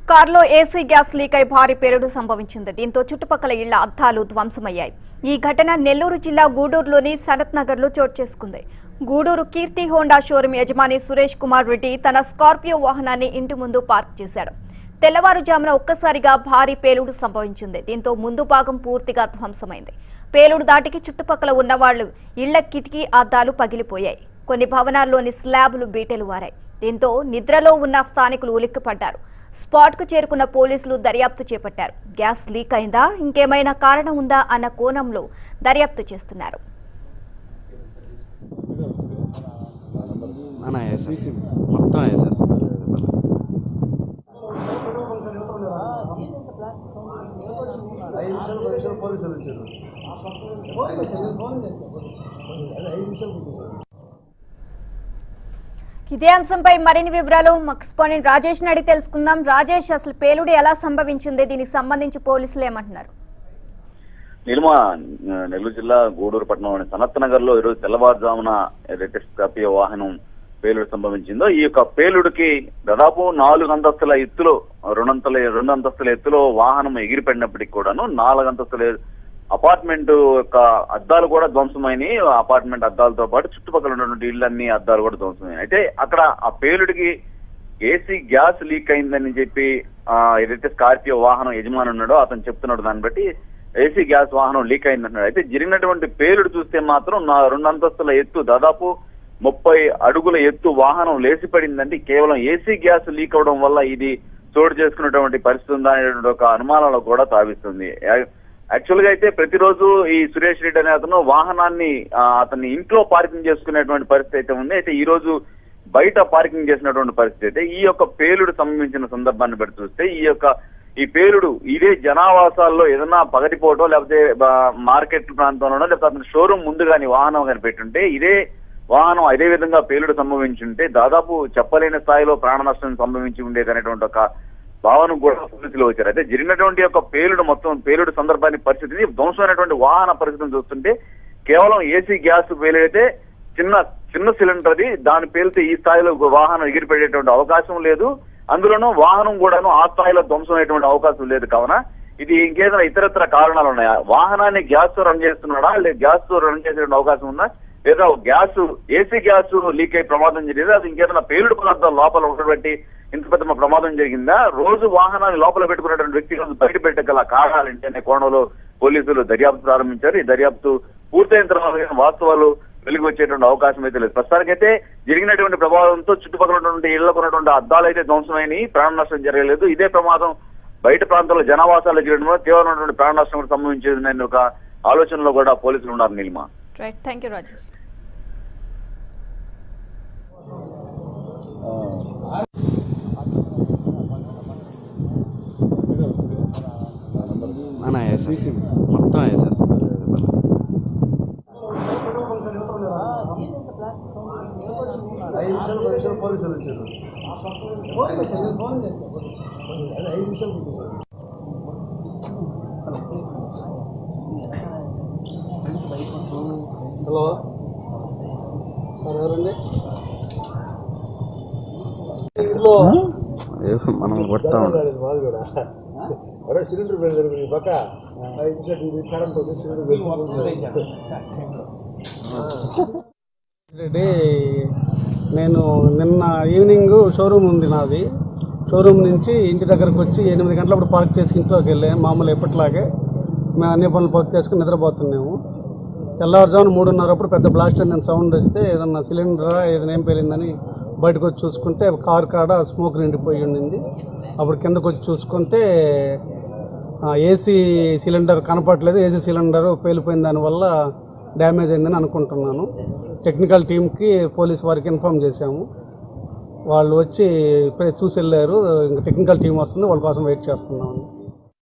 కారులో AC gas leak అయి భారీ పేలుడు సంభవించింది దీంతో చుట్టుపక్కల ఇళ్ల అద్దాలు ధ్వంసమయ్యాయి ఈ ఘటన నెల్లూరు జిల్లా గూడూరులోని సనత్ నగర్ లో చోటు చేసుకుంది గూడూరు కీర్తి హోండా షోరూం యజమాని సురేష్ కుమార్ రెడ్డి తన స్కార్పియో వాహనాన్ని ఇంటి ముందు పార్క్ చేశాడు తెల్లవారుజామున ఒక్కసారిగా భారీ పేలుడు సంభవించింది దీంతో ముందు భాగం పూర్తిగా ధ్వంసమైంది పేలుడు దాటికి చుట్టుపక్కల ఉన్న వాళ్లు ఇళ్ల కిటికీ అద్దాలు పగిలిపోయాయి కొన్ని భవనాల్లోని స్లాబులు బీటెలు వారాయి దీంతో నిద్రలో ఉన్న స్థానికులు ఉలిక్కిపడ్డారు స్పాట్కు చేరుకున్న పోలీసులు దర్యాప్తు చేపట్టారు గ్యాస్ లీక్ అయిందా ఇంకేమైనా కారణం ఉందా అన్న కోణంలో దర్యాప్తు చేస్తున్నారు అన్న వేసేస్ మొత్తం వేసేస్ ఇదే అంశంపై మరిన్ని వివరాలు మా కరెస్పాండెంట్ రాజేష్ అడిగి తెలుసుకుందాం రాజేష్ అసలు పేలుడు ఎలా సంభవించింది దీనికి సంబంధించి పోలీసులు ఏమంటున్నారు నిలుమ నెల్లూరు జిల్లా గూడూరు పట్టణంలోని సనత్ నగర్ లో ఈరోజు తెల్లవారుజామున ఏదైతే స్కార్పియో వాహనం పేలుడు సంభవించిందో ఈ యొక్క పేలుడికి దాదాపు నాలుగు అంతస్తుల ఎత్తులో రెండంతల రెండు అంతస్తుల ఎత్తులో వాహనం ఎగిరిపడినప్పటికీ కూడాను నాలుగు అంతస్తుల అపార్ట్మెంట్ యొక్క అద్దాలు కూడా ధ్వంసమైనవి అపార్ట్మెంట్ అద్దాలతో పాటు చుట్టుపక్కల ఉన్నటువంటి ఇళ్ళన్ని అద్దాలు కూడా ధ్వంసమైనవి అయితే అక్కడ ఆ పేలుడికి ఏసీ గ్యాస్ లీక్ అయిందని చెప్పి ఆ, ఏదైతే స్కార్పియో వాహనం యజమాని ఉన్నాడో అతను చెప్తున్నాడు దాన్ని బట్టి ఏసీ గ్యాస్ వాహనం లీక్ అయిందంటున్నాడు అయితే జరిగినటువంటి పేలుడు చూస్తే మాత్రం నా రెండు అంతస్తుల ఎత్తు దాదాపు ముప్పై అడుగుల ఎత్తు వాహనం లేచి పడిందంటే కేవలం ఏసీ గ్యాస్ లీక్ అవడం వల్ల ఇది చోటు చేసుకున్నటువంటి పరిస్థితి ఉందా అనేటువంటి ఒక అనుమానాలు కూడా తావిస్తుంది యాక్చువల్ గా అయితే ప్రతిరోజు ఈ సురేష్ రెడ్డి అనే అతను వాహనాన్ని ఆ, అతన్ని ఇంట్లో పార్కింగ్ చేసుకునేటువంటి పరిస్థితి అయితే ఉంది అయితే ఈ రోజు బయట పార్కింగ్ చేసినటువంటి పరిస్థితి అయితే ఈ యొక్క పేలుడు సంభవించిన సందర్భాన్ని బట్టి చూస్తే ఈ యొక్క ఈ పేలుడు ఇదే జనావాసాల్లో ఏదైనా పగటిపోవటం లేకపోతే బ- మార్కెట్ ప్రాంతంలోనో లేకపోతే అతని షోరూమ్ ముందు కానీ వాహనం కానీ పెట్టుంటే ఇదే వాహనం అదే విధంగా పేలుడు సంభవించుంటే దాదాపు చెప్పలేని స్థాయిలో ప్రాణ నష్టం సంభవించి ఉండేది అనేటువంటి ఒక భావన కూడా పోలీసులు వచ్చారు అయితే జరిగినటువంటి యొక్క పేలుడు మొత్తం పేలుడు సందర్భాన్ని పరిస్థితిని ధ్వంసమైనటువంటి వాహన పరిస్థితిని చూస్తుంటే కేవలం ఏసీ గ్యాస్ పేలితే చిన్న చిన్న సిలిండర్ అది దాని పేలితే ఈ స్థాయిలో ఒక వాహనం ఎగిరిపడేటువంటి అవకాశం లేదు అందులోనూ వాహనం కూడాను ఆ స్థాయిలో ధ్వంసం అయ్యేటువంటి అవకాశం లేదు కావున ఇది ఇంకేదైనా ఇతరత్ర కారణాలు ఉన్నాయా వాహనాన్ని గ్యాస్ తో రన్ చేస్తున్నాడా లేదా గ్యాస్ తో రన్ చేసేటువంటి అవకాశం ఉందా లేదా గ్యాస్ ఏసీ గ్యాస్ లీక్ అయ్యి ప్రమాదం జరిగిందా అది ఇంకేదైనా పేలుడు పదార్థాలు లోపల ఉండబట్టి ఇంత పెద్ద ప్రమాదం జరిగిందా రోజు వాహనాన్ని లోపల పెట్టుకున్నటువంటి వ్యక్తి రోజు బయట పెట్టగల కారణాలేంటి అనే కోణంలో పోలీసులు దర్యాప్తు ప్రారంభించారు ఈ దర్యాప్తు పూర్తయిన తర్వాత వాస్తవాలు వెలుగు వచ్చేటువంటి అవకాశం అయితే లేదు ప్రస్తుతానికైతే జరిగినటువంటి ప్రభావంతో చుట్టుపక్కల ఉన్నటువంటి ఇళ్లకు ఉన్నటువంటి అద్దాలు అయితే ధ్వంసమైనవి ప్రాణ నష్టం జరగలేదు ఇదే ప్రమాదం బయట ప్రాంతాల్లో జనావాసాలు జరగడం వల్ల తీవ్రమైనటువంటి ప్రాణ నష్టం కూడా సంభవించేది అనే ఒక ఆలోచనలో కూడా పోలీసులు ఉన్నారు Neelima right thank you Rajesh అన్న వేసేస్ మొత్తం వేసేస్ హలో సార్ ఎవరండి ఇంట్లో మనం కొడతా ఉంటాం మాది కూడా అరే సిలిండర్ వెళ్ళి ఈ పక్క ఇంట్లో ఇది కరెంట్ ఉంది సిలిండర్ రెడ్డి నేను నిన్న ఈవినింగ్ షోరూమ్ ఉంది నాది షోరూమ్ నుంచి ఇంటి దగ్గరకు వచ్చి ఎనిమిది గంటలప్పుడు పార్క్ చేసి ఇంట్లోకి వెళ్ళే మామూలు ఎప్పటిలాగే మేము అన్ని పనులు పూర్తి చేసుకుని నిద్రపోతున్నాము తెల్లవారుజామున మూడున్నరప్పుడు పెద్ద బ్లాస్ట్ అయిందని సౌండ్ వస్తే ఏదన్నా సిలిండరా ఏదైనా ఏం పేలిందని బయటకు వచ్చి చూసుకుంటే కారు కాడ స్మోక్ నిండిపోయి ఉండింది అప్పుడు కిందకు వచ్చి చూసుకుంటే ఏసీ సిలిండర్ కనపడలేదు ఏసీ సిలిండర్ పేలిపోయిన దానివల్ల డ్యామేజ్ అయిందని అనుకుంటున్నాను టెక్నికల్ టీంకి పోలీస్ వారికి ఇన్ఫామ్ చేశాము వాళ్ళు వచ్చి ఇప్పుడే చూసి వెళ్ళారు ఇంకా టెక్నికల్ టీం వస్తుంది వాళ్ళ కోసం వెయిట్ చేస్తున్నాము